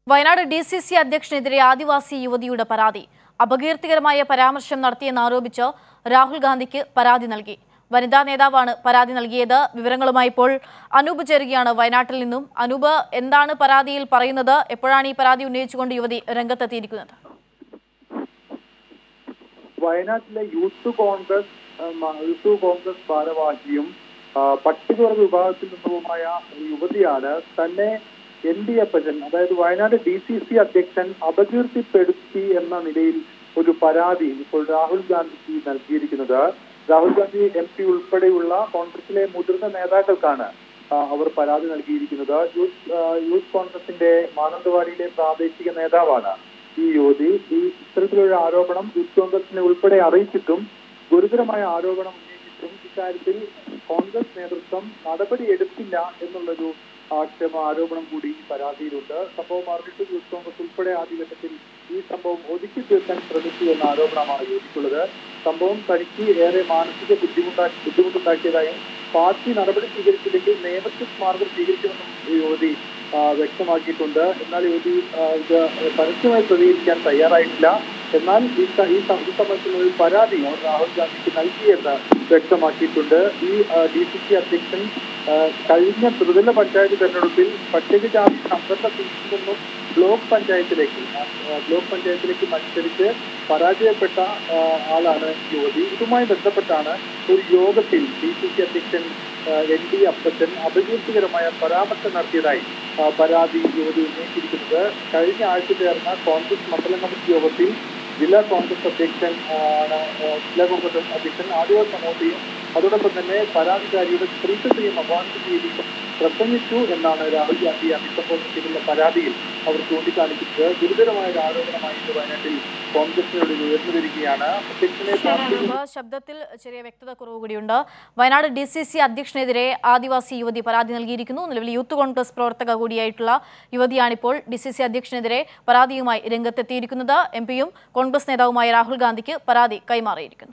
Wayanad D C C അധ്യക്ഷനെതിരെ ആദിവാസി യുവതിയുടെ പരാതി അപകീർത്തികരമായ പരാമർശം നടത്തിയെന്നാരോപിച്ച് രാഹുൽ ഗാന്ധിക്ക് പരാതി നൽകി വനിതാ നേതാവാണ് പരാതി നൽകിയത് വിവരങ്ങളുമായി ഇപ്പോൾ അനൂപ് ചേരുകയാണ് വയനാട്ടിൽ നിന്നും അനൂപ് എന്താണ് പരാതിയിൽ പറയുന്നത് എപ്പോഴാണ് ഈ പരാതി ഉന്നയിച്ചുകൊണ്ട് യുവതി രംഗത്തെത്തിയിരിക്കുന്നത് വയനാട്ടിലെ യൂത്ത് കോൺഗ്രസ് ആ, മ- യൂത്ത് കോൺഗ്രസ് ഭാരവാഹിയും ആ, പട്ടികവർഗ വിഭാഗത്തിൽ നിന്നുമായ ഒരു യുവതിയാണ് തന്നെ എൻ ഡി അപ്പച്ചൻ അതായത് വയനാട് ഡി സി സി അധ്യക്ഷൻ അപകീർത്തിപ്പെടുത്തി എന്ന നിലയിൽ ഒരു പരാതി ഇപ്പോൾ രാഹുൽ ഗാന്ധിക്ക് നൽകിയിരിക്കുന്നത് രാഹുൽ ഗാന്ധി എം പി ഉൾപ്പെടെയുള്ള കോൺഗ്രസിലെ മുതിർന്ന നേതാക്കൾക്കാണ് ആ, അവർ പരാതി നൽകിയിരിക്കുന്നത് യൂത്ത് ആ, യൂത്ത് കോൺഗ്രസിന്റെ മാനന്തവാടിയിലെ പ്രാദേശിക നേതാവാണ് ഈ യുവതി ഈ ഇത്തരത്തിലൊരു ആരോപണം യൂത്ത് കോൺഗ്രസിനെ ഉൾപ്പെടെ അറിയിച്ചിട്ടും ഗുരുതരമായ ആരോപണം ഉന്നയിച്ചിട്ടും ഇക്കാര്യത്തിൽ കോൺഗ്രസ് നേതൃത്വം നടപടി എടുത്തില്ല എന്നുള്ളൊരു ആക്ഷേപ ആരോപണം കൂടി ഈ പരാതിയിലുണ്ട് സംഭവം അറിഞ്ഞിട്ട് യൂത്ത് കോൺഗ്രസ് ഉൾപ്പെടെ ആദ്യഘട്ടത്തിൽ ഈ സംഭവം ഒതുക്കി തീർക്കാൻ ശ്രമിച്ചു എന്ന ആരോപണമാണ് യോജിക്കുള്ളത് സംഭവം തനിക്ക് ഏറെ മാനസിക ബുദ്ധിമുട്ടാക്കി ബുദ്ധിമുട്ടുണ്ടാക്കിയതായും പാർട്ടി നടപടി സ്വീകരിച്ചില്ലെങ്കിൽ നിയമത്തിൽ മാർഗം സ്വീകരിക്കുമെന്നും ഈ യുവതി ആ, വ്യക്തമാക്കിയിട്ടുണ്ട് എന്നാൽ യുവതി ആ, ഇത് പരസ്യമായി പ്രതികരിക്കാൻ തയ്യാറായിട്ടില്ല എന്നാൽ ഈ സ- ഈ സം- ഈ സംബന്ധിച്ചുള്ള ഒരു പരാതി അവർ രാഹുൽ ഗാന്ധിക്ക് നൽകിയെന്ന് വ്യക്തമാക്കിയിട്ടുണ്ട് ഈ ഡി സി സി അധ്യക്ഷൻ ആ, കഴിഞ്ഞ ത്രിതല പഞ്ചായത്ത് തെരഞ്ഞെടുപ്പിൽ പട്ടികജാതി സംവരണ സീറ്റിൽ നിന്നും ബ്ലോക്ക് പഞ്ചായത്തിലേക്ക് ആ, ബ്ലോക്ക് പഞ്ചായത്തിലേക്ക് മത്സരിച്ച് പരാജയപ്പെട്ട ആ, ആളാണ് യുവതി ഇതുമായി ബന്ധപ്പെട്ടാണ് ഒരു യോഗത്തിൽ ഡി സി സി അധ്യക്ഷൻ എൻ ഡി അപ്പച്ചൻ അപകീർത്തികരമായ പരാമർശം നടത്തിയതായി ആ, പരാതി യുവതി ഉന്നയിച്ചിരിക്കുന്നത് കഴിഞ്ഞ ആഴ്ച ചേർന്ന കോൺഗ്രസ് മണ്ഡലം കമ്മിറ്റി യോഗത്തിൽ ജില്ലാ കോൺഗ്രസ് അധ്യക്ഷൻ ആ, ആണ്, ആ, ജില്ലാ കോൺഗ്രസ് അധ്യക്ഷൻ ആദിവാസി സമൂഹത്തെയും അതോടൊപ്പം തന്നെ പരാതിക്കാരിയുടെ സ്ത്രീത്വത്തെയും അപമാനിച്ച രീതിയിൽ പ്രസംഗിച്ചു എന്നാണ് രാഹുൽ ഗാന്ധി അഭിസംബോധന പരാതിയിൽ അവർ ചൂണ്ടിക്കാണിക്കുന്നത് ഗുരുതരമായ ഒരു ആരോപണമായി ഇത് വയനാട്ടിൽ കോൺഗ്രസിനോട് ഉയർന്നു വരികയാണ് അധ്യക്ഷനെ ശരി പാർട്ടി അനൂപ് ശബ്ദത്തിൽ ചെറിയ വ്യക്തത കുറവ് കൂടിയുണ്ട് വയനാട് ഡി സി സി അധ്യക്ഷനെതിരെ ആദിവാസി യുവതി പരാതി നൽകിയിരിക്കുന്നു നിലവിൽ യൂത്ത് കോൺഗ്രസ് പ്രവർത്തക കൂടിയായിട്ടുള്ള യുവതിയാണിപ്പോൾ ഡി സി സി അധ്യക്ഷനെതിരെ പരാതിയുമായി രംഗത്തെത്തിയിരിക്കുന്നത് എം പിയും കോൺഗ്രസ് നേതാവുമായ രാഹുൽ ഗാന്ധിക്ക് പരാതി കൈമാറിയിരിക്കുന്നു